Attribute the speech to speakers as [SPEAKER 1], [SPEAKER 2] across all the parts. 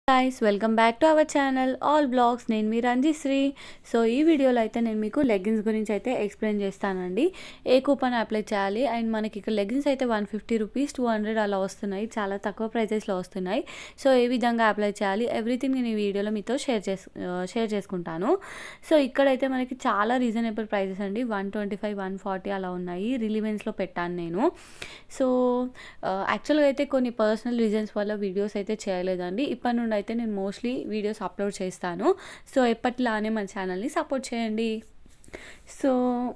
[SPEAKER 1] guys welcome back to our channel all blogs నేను మీ రంజిశ్రీ so ఈ వీడియోలో అయితే నేను మీకు లెగ్గిన్స్ గురించి అయితే ఎక్స్ప్లెయిన్ చేస్తానండి ఏ కూపన్ అప్లై చేయాలి అండ్ మనకి ఇక్కడ లెగ్గిన్స్ అయితే one fifty rupees two hundred అలా వస్తున్నాయి చాలా తక్కువ ప్రైజెస్లో వస్తున్నాయి సో ఏ విధంగా అప్లై చేయాలి ఎవ్రీథింగ్ నేను ఈ వీడియోలో మీతో షేర్ చేసు షేర్ చేసుకుంటాను సో ఇక్కడైతే మనకి చాలా రీజనబుల్ ప్రైజెస్ అండి one twenty five one forty అలా ఉన్నాయి రిలీవెన్స్లో పెట్టాను నేను సో యాక్చువల్గా అయితే కొన్ని పర్సనల్ రీజన్స్ వల్ల వీడియోస్ అయితే చేయలేదండి ఇప్పటి నుండి అయితే నేను మోస్ట్లీ వీడియోస్ అప్లోడ్ చేస్తాను సో ఎప్పటిలానే మన ఛానల్ని సపోర్ట్ చేయండి సో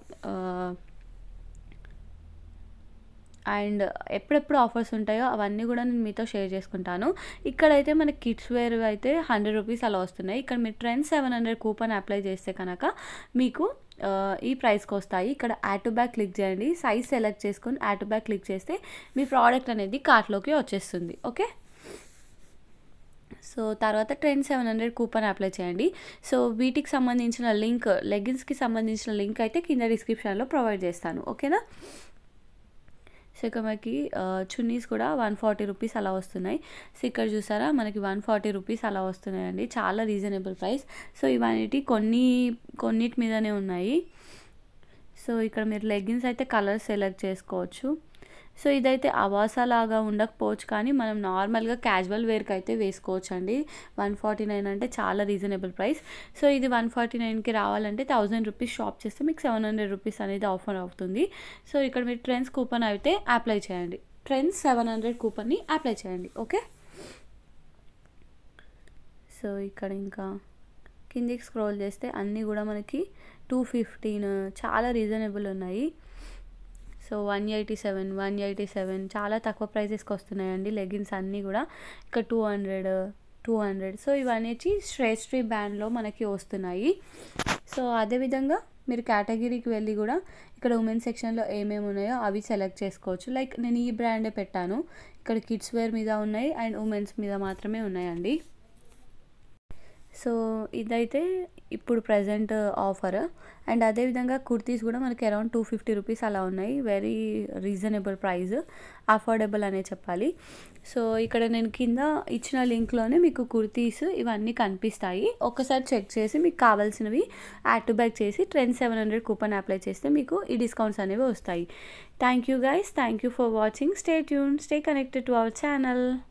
[SPEAKER 1] అండ్ ఎప్పుడెప్పుడు ఆఫర్స్ ఉంటాయో అవన్నీ కూడా నేను మీతో షేర్ చేసుకుంటాను ఇక్కడైతే మనకి కిడ్స్ వేర్ అయితే హండ్రెడ్ రూపీస్ అలా వస్తున్నాయి ఇక్కడ మీరు trend seven hundred coupon apply చేస్తే కనుక మీకు ఈ ప్రైస్కి వస్తాయి ఇక్కడ యాడ్ టు బ్యాక్ క్లిక్ చేయండి సైజ్ సెలెక్ట్ చేసుకొని యాడ్ టు బ్యాక్ క్లిక్ చేస్తే మీ ప్రోడక్ట్ అనేది కార్ట్లోకి వచ్చేస్తుంది ఓకే సో తర్వాత trend seven hundred coupon apply చేయండి సో వీటికి సంబంధించిన లింక్ లెగిన్స్కి సంబంధించిన లింక్ అయితే కింద డిస్క్రిప్షన్లో ప్రొవైడ్ చేస్తాను ఓకేనా సో ఇక మనకి చున్నీస్ కూడా వన్ ఫార్టీ రూపీస్ అలా వస్తున్నాయి సో ఇక్కడ చూసారా మనకి వన్ ఫార్టీ రూపీస్ అలా వస్తున్నాయండి చాలా రీజనబుల్ ప్రైస్ సో ఇవన్నీ కొన్ని కొన్నిటి మీదనే ఉన్నాయి సో ఇక్కడ మీరు లెగ్గిన్స్ అయితే కలర్స్ సెలెక్ట్ చేసుకోవచ్చు సో ఇదైతే అవాసా లాగా ఉండకపోవచ్చు కానీ మనం నార్మల్గా క్యాజువల్ వేర్కి అయితే వేసుకోవచ్చు అండి వన్ ఫార్టీ నైన్ అంటే చాలా రీజనబుల్ ప్రైస్ సో ఇది వన్ ఫార్టీ నైన్కి రావాలంటే థౌజండ్ రూపీస్ షాప్ చేస్తే మీకు సెవెన్ హండ్రెడ్ రూపీస్ అనేది ఆఫర్ అవుతుంది సో ఇక్కడ మీరు ట్రెండ్స్ కూపన్ అయితే అప్లై చేయండి ట్రెండ్స్ సెవెన్ హండ్రెడ్ కూపన్ని అప్లై చేయండి ఓకే సో ఇక్కడ ఇంకా కిందికి స్క్రోల్ చేస్తే అన్నీ కూడా మనకి టూ ఫిఫ్టీన్ చాలా రీజనబుల్ ఉన్నాయి so one eighty seven one eighty seven చాలా తక్కువ ప్రైజెస్కి వస్తున్నాయండి లెగిన్స్ అన్నీ కూడా ఇక్కడ two hundred two hundred so ఇవన్నీ శ్రేష్ఠి బ్యాండ్లో మనకి వస్తున్నాయి సో అదేవిధంగా మీరు కేటగిరీకి వెళ్ళి కూడా ఇక్కడ ఉమెన్ సెక్షన్లో ఏమేమి ఉన్నాయో అవి సెలెక్ట్ చేసుకోవచ్చు లైక్ నేను ఈ బ్రాండే పెట్టాను ఇక్కడ కిడ్స్ వేర్ మీద ఉన్నాయి అండ్ ఉమెన్స్ మీద మాత్రమే ఉన్నాయండి సో ఇదైతే ఇప్పుడు ప్రజెంట్ ఆఫర్ అండ్ అదేవిధంగా కుర్తీస్ కూడా మనకి అరౌండ్ టూ ఫిఫ్టీ రూపీస్ అలా ఉన్నాయి వెరీ రీజనబుల్ ప్రైస్ అఫోర్డబుల్ అనే చెప్పాలి సో ఇక్కడ నేను కింద ఇచ్చిన లింక్లోనే మీకు కుర్తీస్ ఇవన్నీ కనిపిస్తాయి ఒకసారి చెక్ చేసి మీకు కావాల్సినవి యాడ్ టు బ్యాక్ చేసి trend seven hundred coupon apply చేస్తే మీకు ఈ డిస్కౌంట్స్ అనేవి వస్తాయి thank you guys thank you for watching stay tuned stay connected to our channel